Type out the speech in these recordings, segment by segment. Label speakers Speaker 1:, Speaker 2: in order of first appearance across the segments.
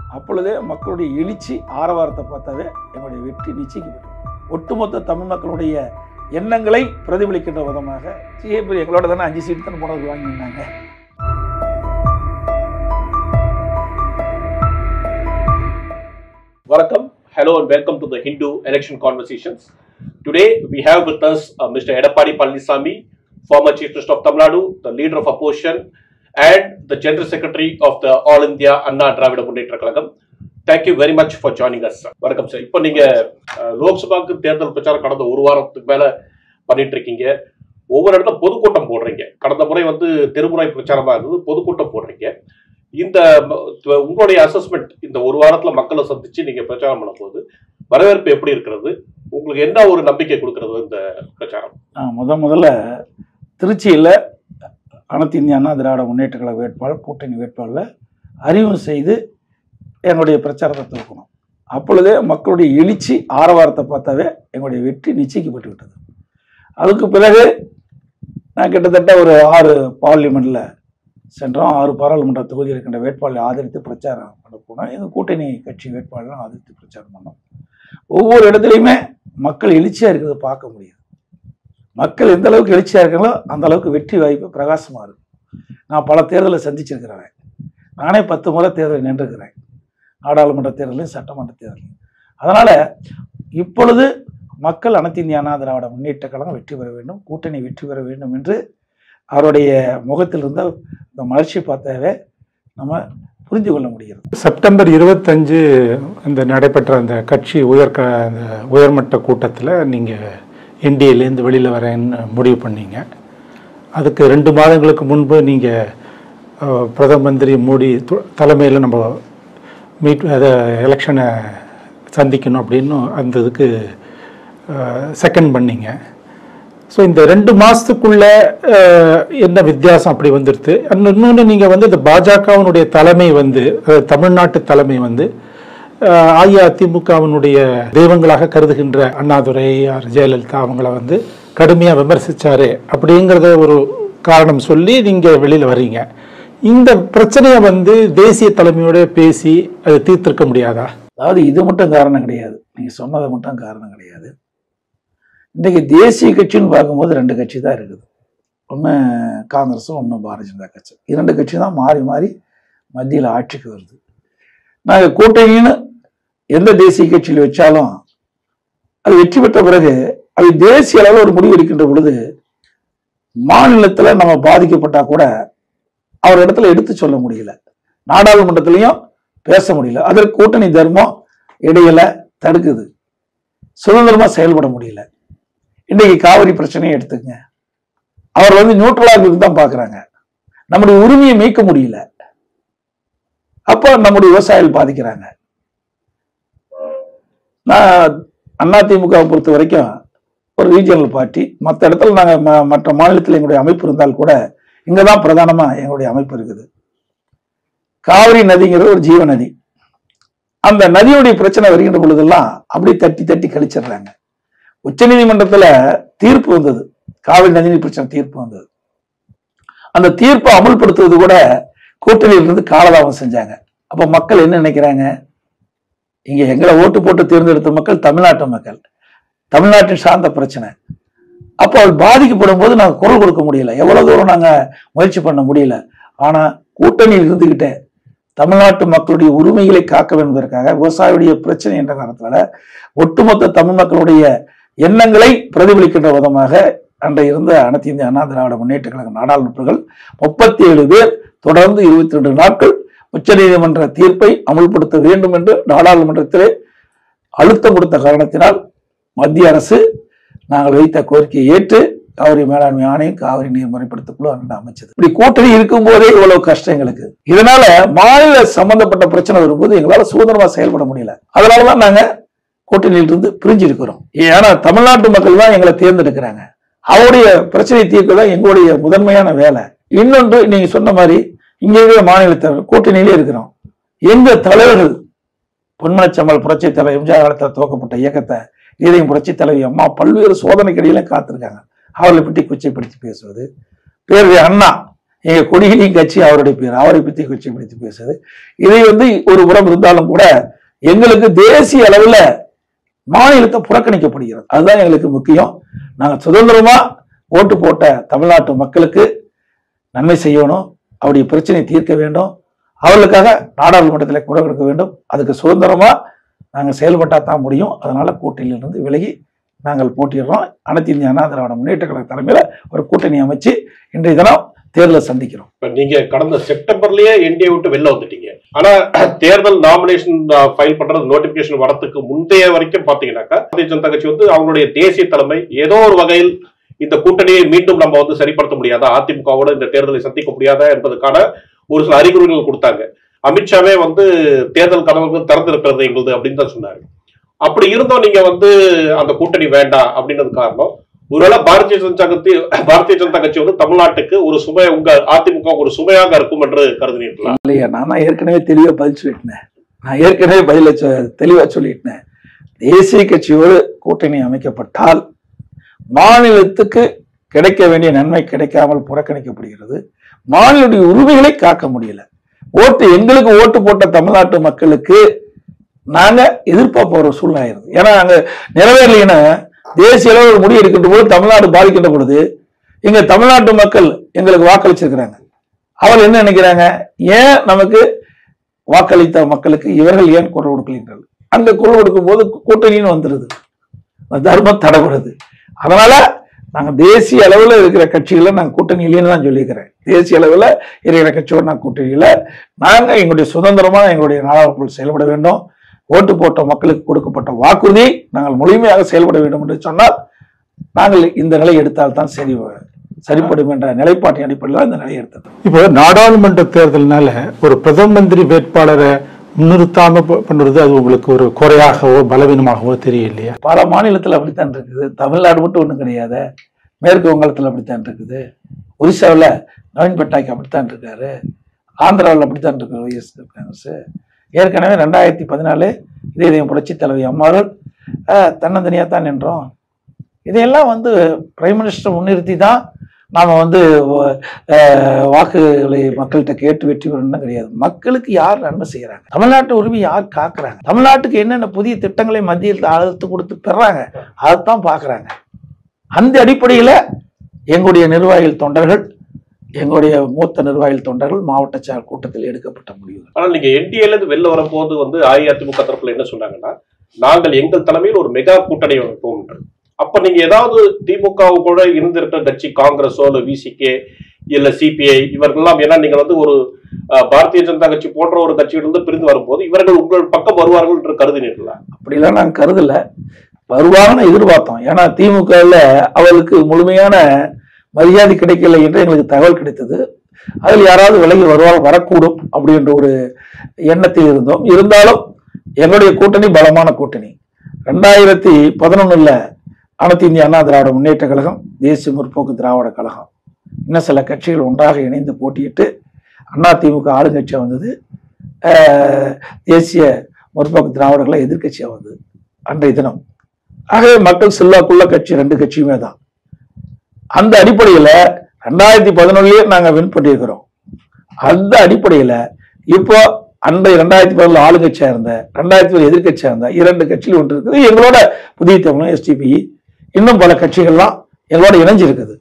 Speaker 1: அப்பொழுதே மக்களுடைய எழுச்சி ஆரவாரத்தை பார்த்தாவே எங்களுடைய வெற்றி நிச்சயிக்கப்பட்டது ஒட்டுமொத்த தமிழ் மக்களுடைய எண்ணங்களை பிரதிபலிக்கின்ற விதமாக சிஏபி எங்களோட தானே அஞ்சு சீட் தானே போனது வாங்கியிருந்தாங்க
Speaker 2: Vanakkam. Hello and welcome to the Hindu election conversations. Today we have with us uh, Mr. Edapadi Palanisamy, former Chief Minister of Tamil Nadu, the leader of opposition, and the General Secretary of the All India Anna Dravida Munnetra Kalagam. Thank you very much for joining us. sir. வணக்கம் sir இப்போ நீங்க அஹ், லோக்சபாக்கு தேர்தல் பிரச்சாரம் கடந்த ஒரு வாரத்துக்கு மேல பண்ணிட்டு இருக்கீங்க ஒவ்வொரு இடத்துல பொதுக்கூட்டம் போடுறீங்க கடந்த முறை வந்து தெருமுறை பிரச்சாரமா இருந்தது பொதுக்கூட்டம் போடுறீங்க இந்த ம- உங்களுடைய அசஸ்மெண்ட் இந்த ஒரு வாரத்துல மக்களை சந்திச்சு நீங்க பிரச்சாரம் பண்ணும்போது வரவேற்பு எப்படி இருக்கிறது உங்களுக்கு என்ன ஒரு நம்பிக்கை கொடுக்கிறது இந்த பிரச்சாரம்
Speaker 1: நான் முத முதல்ல திருச்சியில் அனைத்து இந்திய அண்ணா திராவிட முன்னேற்ற கழக வேட்பாளர் கூட்டணி வேட்பாளரை அறிவு செய்து என்னுடைய பிரச்சாரத்தை துவக்கணும் அப்பொழுதே மக்களுடைய எழுச்சி ஆரவாரத்தை பார்த்தாவே எங்களுடைய வெற்றி நிச்சயிக்கப்பட்டு விட்டது அதுக்கு பிறகு நான் கிட்டத்தட்ட ஒரு ஆறு பார்லிமெண்ட்டில் சென்றோம் ஆறு பாராளுமன்ற தொகுதியில் இருக்கின்ற வேட்பாளரை ஆதரித்து பிரச்சாரம் பண்ண போனோம் எங்கள் கூட்டணி கட்சி வேட்பாளரை ஆதரித்து பிரச்சாரம் பண்ணோம் ஒவ்வொரு இடத்துலையுமே மக்கள் எழுச்சியாக இருக்கிறத பார்க்க முடியுது மக்கள் எந்த அளவுக்கு எழுச்சியாக இருக்காங்களோ அந்த அளவுக்கு வெற்றி வாய்ப்பு பிரகாசமாக இருக்கும் நான் பல தேர்தலை சந்திச்சிருக்கிறேன் நானே பத்து முறை தேர்தலில் நின்றுக்கிறேன் நாடாளுமன்ற தேர்தலையும் சட்டமன்ற தேர்தலையும் அதனால் இப்பொழுது மக்கள் அனைத்து இந்திய அண்ணா திராவிட முன்னேற்ற கழகம் வெற்றி பெற வேண்டும் கூட்டணி வெற்றி பெற வேண்டும் என்று அவருடைய முகத்தில் இருந்த இந்த மலர்ச்சி பார்த்தாவே நம்ம புரிந்து கொள்ள முடிகிறது
Speaker 3: செப்டம்பர் இருபத்தஞ்சு இந்த நடைபெற்ற அந்த கட்சி உயர்க அந்த உயர்மட்ட கூட்டத்தில் நீங்கள் என்டிஏலேருந்து வெளியில் வரேன்னு முடிவு பண்ணீங்க அதுக்கு ரெண்டு மாதங்களுக்கு முன்பு நீங்கள் பிரதம மந்திரி மோடி தலைமையில் நம்ம மீட் அதை எலெக்ஷனை சந்திக்கணும் அப்படின்னு அந்த இதுக்கு செகண்ட் பண்ணீங்க ஸோ இந்த ரெண்டு மாதத்துக்குள்ள என்ன வித்தியாசம் அப்படி வந்துடுது இன்னொன்று நீங்கள் வந்து இந்த பாஜகவினுடைய தலைமை வந்து அஹ், தமிழ்நாட்டு தலைமை வந்து அஹ், அஇஅதிமுகவினுடைய தெய்வங்களாக கருதுகின்ற அண்ணாதுரை ஆர் ஜெயலலிதா அவங்கள வந்து கடுமையாக விமர்சிச்சாரு அப்படிங்கிறத ஒரு காரணம் சொல்லி நீங்கள் வெளியில் வர்றீங்க இந்த பிரச்சனையை வந்து தேசிய தலைமையோட பேசி அதை தீர்த்திருக்க முடியாதா
Speaker 1: அதாவது இது மட்டும் காரணம் கிடையாது நீங்கள் சொன்னது மட்டும் காரணம் கிடையாது இன்றைக்கி தேசிய கட்சின்னு பார்க்கும்போது ரெண்டு கட்சி தான் இருக்குது ஒன்று காங்கிரஸும் ஒன்று பாரதிய ஜனதா கட்சி இரண்டு கட்சி தான் மாறி மாறி மத்தியில் ஆட்சிக்கு வருது நாங்கள் கூட்டணின்னு எந்த தேசிய கட்சியில் வச்சாலும் அது வெற்றி பெற்ற பிறகு அது தேசிய அளவில் ஒரு முடிவு எடுக்கின்ற பொழுது மாநிலத்தில் நம்ம பாதிக்கப்பட்டா கூட அவர் இடத்துல எடுத்து சொல்ல முடியல நாடாளுமன்றத்திலையும் பேச முடியல அதற்கு கூட்டணி தர்மம் இடையில தடுக்குது சுதந்திரமா செயல்பட முடியல இன்னைக்கு காவிரி பிரச்சனையை எடுத்துங்க அவர் வந்து நியூட்ரலாக தான் பாக்குறாங்க நம்முடைய உரிமையை மீட்க முடியல அப்போ நம்முடைய விவசாயிகள் பாதிக்கிறாங்க நான் அதிமுகவை பொறுத்த வரைக்கும் ஒரு ரீஜனல் பார்ட்டி மற்ற இடத்துல நாங்கள் ம- மற்ற மாநிலத்தில் எங்களுடைய அமைப்பு இருந்தால் கூட இங்கே தான் பிரதானமாக எங்களுடைய அமைப்பு இருக்குது காவிரி நதிங்கிறது ஒரு ஜீவ நதி அந்த நதியுடைய பிரச்சனை வருகின்ற பொழுதெல்லாம் அப்படி தட்டி தட்டி கழிச்சிடுறாங்க உச்சநீதிமன்றத்துல தீர்ப்பு வந்தது காவிரி நதிநீர் பிரச்சனை தீர்ப்பு வந்தது அந்த தீர்ப்பை அமல்படுத்துவது கூட கூட்டணியில இருந்து காலதாமம் செஞ்சாங்க அப்ப மக்கள் என்ன நினைக்கிறாங்க இங்க எங்களை ஓட்டு போட்டு தேர்ந்தெடுத்த மக்கள் தமிழ்நாட்டு மக்கள் தமிழ்நாட்டின் சார்ந்த பிரச்சனை அப்போ அது பாதிக்கப்படும் போது நாங்கள் குரல் கொடுக்க முடியல எவ்வளவு தூரம் நாங்க முயற்சி பண்ண முடியல ஆனா கூட்டணியில் இருந்துகிட்டே தமிழ்நாட்டு மக்களுடைய உரிமைகளை காக்க வேண்டும் என்பதற்காக விவசாயியுடைய பிரச்சனை என்ற காரணத்தால ஒட்டுமொத்த தமிழ் மக்களுடைய எண்ணங்களை பிரதிபலிக்கின்ற விதமாக அன்றைய இருந்த அனைத்து இந்திய அண்ணா திராவிட முன்னேற்ற கழக நாடாளுமன்றங்கள் முப்பத்தி ஏழு பேர் தொடர்ந்து இருபத்தி ரெண்டு நாட்கள் உச்சநீதிமன்ற தீர்ப்பை அமல்படுத்த வேண்டும் என்று நாடாளுமன்றத்திலே அழுத்தம் கொடுத்த காரணத்தினால் மத்திய அரசு நாங்கள் வைத்த கோரிக்கையை ஏற்று காவிரி மேலாண்மை ஆணையம் காவிரி நீர் முறைப்படுத்த குழு அன்று அமைச்சது இப்படி கூட்டணி இருக்கும் போதே இவ்வளவு கஷ்டம் எங்களுக்கு இதனால மாநில சம்பந்தப்பட்ட பிரச்சனை வரும்போது எங்களால சுதந்திரமா செயல்பட முடியல அதனாலதான் நாங்க கூட்டணியில இருந்து பிரிஞ்சு இருக்கிறோம் ஏன்னா தமிழ்நாட்டு மக்கள் தான் எங்களை தேர்ந்தெடுக்கிறாங்க அவருடைய பிரச்சனை தீர்க்க தான் எங்களுடைய முதன்மையான வேலை இன்னொன்று நீங்க சொன்ன மாதிரி இங்க இருக்கிற மாநிலத்தில் கூட்டணியிலே இருக்கிறோம் எங்க தலைவர்கள் பொன்மனச்சம்பல் புரட்சி தலைவர் எம்ஜிஆர் காலத்தில் துவக்கப்பட்ட இயக்கத்தை இதயம் புரட்சி தலைவி அம்மா பல்வேறு சோதனைக்கு இடையில காத்திருக்காங்க அவர்களை பற்றி கொச்சைப்படுத்தி பேசுவது பேருடைய அண்ணா எங்க கொடியிலையும் கட்சி அவருடைய பேர் அவரை பத்தி கட்சி பிடித்து பேசுது இதை வந்து ஒரு புறம் இருந்தாலும் கூட எங்களுக்கு தேசிய அளவுல மாநிலத்தை புறக்கணிக்கப்படுகிறது அதுதான் எங்களுக்கு முக்கியம் நாங்க சுதந்திரமா ஓட்டு போட்ட தமிழ்நாட்டு மக்களுக்கு நன்மை செய்யணும் அவருடைய பிரச்சனையை தீர்க்க வேண்டும் அவர்களுக்காக நாடாளுமன்றத்தில் குரல் கொடுக்க வேண்டும் அதுக்கு சுதந்திரமா நாங்கள் செயல்பட்டா தான் முடியும் அதனால கூட்டணியிலிருந்து விலகி நாங்கள் போட்டியிடுறோம் அனைத்து இந்திய அண்ணா திராவிட முன்னேற்ற கழக தலைமையில ஒரு கூட்டணி அமைச்சு இன்றைய தினம் தேர்தலை சந்திக்கிறோம்
Speaker 2: இப்ப நீங்க கடந்த செப்டம்பர்லயே என்டிஏ விட்டு வெளில வந்துட்டீங்க ஆனா தேர்தல் நாமினேஷன் ஃபைல் பண்றது நோட்டிபிகேஷன் வரதுக்கு முந்தைய வரைக்கும் பாத்தீங்கன்னாக்கா பாரதிய ஜனதா கட்சி வந்து அவங்களுடைய தேசிய தலைமை ஏதோ ஒரு வகையில் இந்த கூட்டணியை மீண்டும் நம்ம வந்து சரிப்படுத்த முடியாதா அதிமுகவோட இந்த தேர்தலை சந்திக்க முடியாதா என்பதற்கான ஒரு சில அறிகுறிகள் கொடுத்தாங்க அமித்ஷாவே வந்து தேர்தல் கதவுகள் திறந்திருக்கிறது எங்களுது அப்படின்னு தான் சொன்னாரு அப்படி இருந்தும் நீங்க வந்து அந்த கூட்டணி வேண்டாம் அப்படின்றது காரணம் ஒருவேளை பாரதிய ஜனதா கட்சி பாரதிய ஜனதா கட்சி வந்து தமிழ்நாட்டுக்கு ஒரு சுமை உங்க அதிமுக ஒரு சுமையாக இருக்கும் என்று கருதினீர்களா
Speaker 1: இல்லையா நான் தான் ஏற்கனவே தெளிவா பதில் சொல்லிட்டேன் நான் ஏற்கனவே பதில சொ- தெளிவா சொல்லிட்டேன் தேசிய கட்சியோடு கூட்டணி அமைக்கப்பட்டால் மாநிலத்துக்கு கிடைக்க வேண்டிய நன்மை கிடைக்காமல் புறக்கணிக்கப்படுகிறது மாநிலத்துடைய உரிமைகளை காக்க முடியல ஓட்டு எங்களுக்கு ஓட்டு போட்ட தமிழ்நாட்டு மக்களுக்கு நாங்க எதிர்பார்ப்ப ஒரு சூழ்நிலை ஆயிருது ஏன்னா நாங்க நிறைவேறலைன்னா தேசிய அளவில் ஒரு முடிவு எடுக்கின்ற போது தமிழ்நாடு பாதிக்கின்ற பொழுது எங்க தமிழ்நாட்டு மக்கள் எங்களுக்கு வாக்களிச்சிருக்கிறாங்க அவர் என்ன நினைக்கிறாங்க ஏன் நமக்கு வாக்களித்த மக்களுக்கு இவர்கள் ஏன் குரல் கொடுக்கலீர்கள் அந்த குரல் கொடுக்கும் போது கூட்டணின்னு வந்துருது தர்மம் தடப்படுது அதனால நாங்க தேசிய அளவுல இருக்கிற கட்சிகளை நாங்க கூட்டணி இல்லைன்னு தான் சொல்லியிருக்கிறேன் தேசிய அளவுல இருக்கிற கட்சியோட நாங்க கூட்டணியில நாங்க எங்களுடைய சுதந்திரமா எங்களுடைய நாடாளுமன்ற செயல்பட வேண்டும் ஓட்டு போட்ட மக்களுக்கு கொடுக்கப்பட்ட வாக்குறுதியை நாங்கள் முழுமையாக செயல்பட வேண்டும் என்று சொன்னால் நாங்கள் இந்த நிலை எடுத்தால் தான் சரி சரிப்படும் என்ற நிலைப்பாட்டின் அடிப்படையில் தான் இந்த நிலையை எடுத்தது
Speaker 3: இப்போ நாடாளுமன்ற தேர்தல்னால ஒரு பிரதம மந்திரி வேட்பாளரை முன்னிறுத்தாம ப- பண்ணுறது அது உங்களுக்கு ஒரு குறையாகவோ பலவீனமாகவோ தெரியலையா
Speaker 1: பல மாநிலத்தில் அப்படித்தான் இருக்குது தமிழ்நாடு மட்டும் ஒன்றும் கிடையாது மேற்கு வங்காளத்தில் அப்படித்தான் இருக்குது ஒரிசாவில் நவீன் பட்நாயக் அப்படித்தான் இருக்காரு ஆந்திராவில் அப்படித்தான் இருக்காரு ஒய்எஸ் காங்கிரஸ் ஏற்கனவே ரெண்டாயிரத்தி பதினாலு இதே இதயம் புரட்சி தலைவி அம்மார்கள் அஹ், தன்னந்தனியாக தான் நின்றோம் இதையெல்லாம் வந்து பிரைம் மினிஸ்டர் முன்னிறுத்தி தான் நாம் வந்து அஹ், வாக்குகளை மக்கள்கிட்ட கேட்டு வெற்றி பெறணும் கிடையாது மக்களுக்கு யார் நன்மை செய்யறாங்க தமிழ்நாட்டு உரிமை யார் காக்குறாங்க தமிழ்நாட்டுக்கு என்னென்ன புதிய திட்டங்களை மத்தியில் அழுத்து கொடுத்து பெறாங்க அதைத்தான் பார்க்குறாங்க அந்த அடிப்படையில் எங்களுடைய நிர்வாகிகள் தொண்டர்கள் எங்களுடைய மூத்த நிர்வாகிகள் தொண்டர்கள் மாவட்ட செயல் கூட்டத்தில் எடுக்கப்பட்ட முடிவு
Speaker 2: ஆனா நீங்க என்டிஏல இருந்து வெளில வரும்போது வந்து அஇஅதிமுக தரப்புல என்ன சொன்னாங்கன்னா நாங்கள் எங்கள் தலைமையில் ஒரு மெகா கூட்டணி வைப்போம் அப்ப நீங்க ஏதாவது திமுக கூட இருந்திருக்கிற கட்சி காங்கிரஸோ இல்ல விசிகே இல்ல சிபிஐ இவர்கள்லாம் ஏன்னா நீங்க வந்து ஒரு அஹ், பாரதிய ஜனதா கட்சி போன்ற ஒரு கட்சியிலிருந்து பிரிந்து வரும்போது இவர்கள் உங்கள் பக்கம் வருவார்கள் என்று கருதினீர்களா
Speaker 1: அப்படிலாம் நாங்கள் கருதல வருவாங்கன்னு எதிர்பார்த்தோம் ஏன்னா திமுகவில் அவளுக்கு முழுமையான மரியாதை கிடைக்கல என்று எங்களுக்கு தகவல் கிடைத்தது அதில் யாராவது விலகி வருவாங்க வரக்கூடும் அப்படின்ற ஒரு எண்ணத்தில் இருந்தோம் இருந்தாலும் எங்களுடைய கூட்டணி பலமான கூட்டணி ரெண்டாயிரத்தி பதினொன்னுல அனைத்து இந்திய அண்ணா திராவிட முன்னேற்ற கழகம் தேசிய முற்போக்கு திராவிட கழகம் இன்னும் சில கட்சிகள் ஒன்றாக இணைந்து போட்டியிட்டு அண்ணா திமுக ஆளுங்கட்சியாக வந்தது ஆஹ் தேசிய முற்போக்கு திராவிடர்களை எதிர்க்கட்சியாக வந்தது அன்றைய தினம் ஆகவே மக்கள் செல்வாக்குள்ள கட்சி ரெண்டு கட்சியுமே தான் அந்த அடிப்படையில் ரெண்டாயிரத்தி பதினொன்னுலயே நாங்கள் வின் பண்ணியிருக்கிறோம் அந்த அடிப்படையில் இப்போ அன்றைய ரெண்டாயிரத்தி பதினொன்று ஆளுங்கட்சியா இருந்த ரெண்டாயிரத்தி பதினொன்று எதிர்க்கட்சியா இருந்த இரண்டு கட்சிகள் ஒன்று இருக்குது எங்களோட புதிய தமிழ் எஸ்டிபி இன்னும் பல கட்சிகள்லாம் எங்களோட இணைஞ்சிருக்குது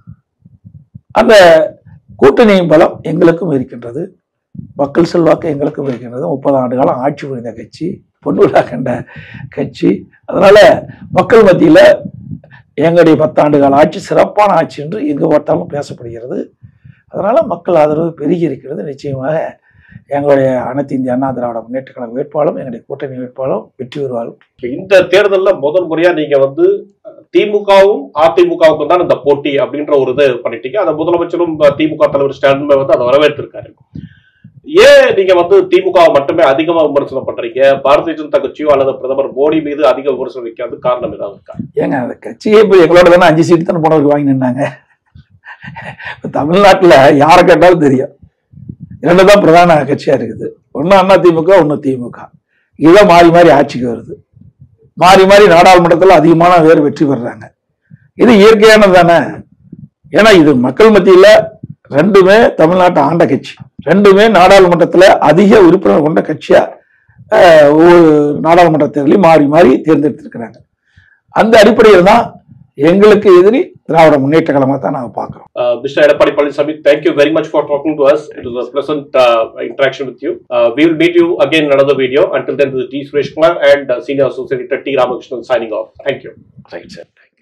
Speaker 1: அந்த கூட்டணியின் பலம் எங்களுக்கும் இருக்கின்றது மக்கள் செல்வாக்கு எங்களுக்கும் இருக்கின்றது முப்பது ஆண்டு காலம் ஆட்சி புரிந்த கட்சி பொன்விழா கண்ட கட்சி அதனால மக்கள் மத்தியில எங்களுடைய பத்தாண்டு கால ஆட்சி சிறப்பான ஆட்சி என்று எங்கு பார்த்தாலும் பேசப்படுகிறது அதனால மக்கள் ஆதரவு பெருகி இருக்கிறது நிச்சயமாக எங்களுடைய அனைத்து இந்திய அண்ணா திராவிட முன்னேற்ற கழக வேட்பாளரும் எங்களுடைய கூட்டணி வேட்பாளரும் வெற்றி பெறுவார்கள்
Speaker 2: இப்ப இந்த தேர்தல்ல முதல் முறையா நீங்க வந்து திமுகவும் அதிமுகவுக்கும் தான் இந்த போட்டி அப்படின்ற ஒரு இது பண்ணிட்டீங்க அந்த முதலமைச்சரும் அஹ், திமுக தலைவர் ஸ்டாலினுமே வந்து அதை வரவேற்றிருக்காரு ஏன் நீங்க வந்து திமுக வை மட்டுமே அதிகமா விமர்சனம் பண்றீங்க பாரதிய ஜனதா கட்சியோ அல்லது பிரதமர் மோடி மீது அதிக விமர்சனம் வைக்காது காரணம் ஏதாவது இருக்கா
Speaker 1: ஏங்க அந்த கட்சியே இப்போ எங்களோட தானே அஞ்சு சீட்டு தானே போனவருக்கு வாங்கி நின்னாங்க இப்ப தமிழ்நாட்டுல யாரை கேட்டாலும் தெரியும் இரண்டு தான் பிரதான கட்சியா இருக்குது ஒண்ணு அண்ணா திமுக ஒண்ணு திமுக இதான் மாறி மாறி ஆட்சிக்கு வருது மாறி மாறி நாடாளுமன்றத்தில் அதிகமான பேர் வெற்றி பெறுறாங்க இது இயற்கையானது தானே ஏன்னா இது மக்கள் மத்தியில ரெண்டுமே தமிழ்நாட்டை ஆண்ட கட்சி ரெண்டுமே நாடாளுமன்றத்துல அதிக உறுப்பினர் கொண்ட கட்சியா அஹ், ஒவ்வொரு நாடாளுமன்ற தேர்தலையும் மாறி மாறி தேர்ந்தெடுத்திருக்கிறாங்க அந்த அடிப்படையில் தான் எங்களுக்கு எதிரி திராவிட முன்னேற்ற கழகமாக தான் நாங்கள் பார்க்குறோம்
Speaker 2: Uh, Mr. Edapadi Palisamy, thank you very much for talking to us. It was a pleasant uh, interaction with you. Uh, we will meet you again in another video. Until then, this is D. Suresh Kumar and uh, Senior Associate Editor T. Ramakrishnan signing off. Thank you.
Speaker 1: Right sir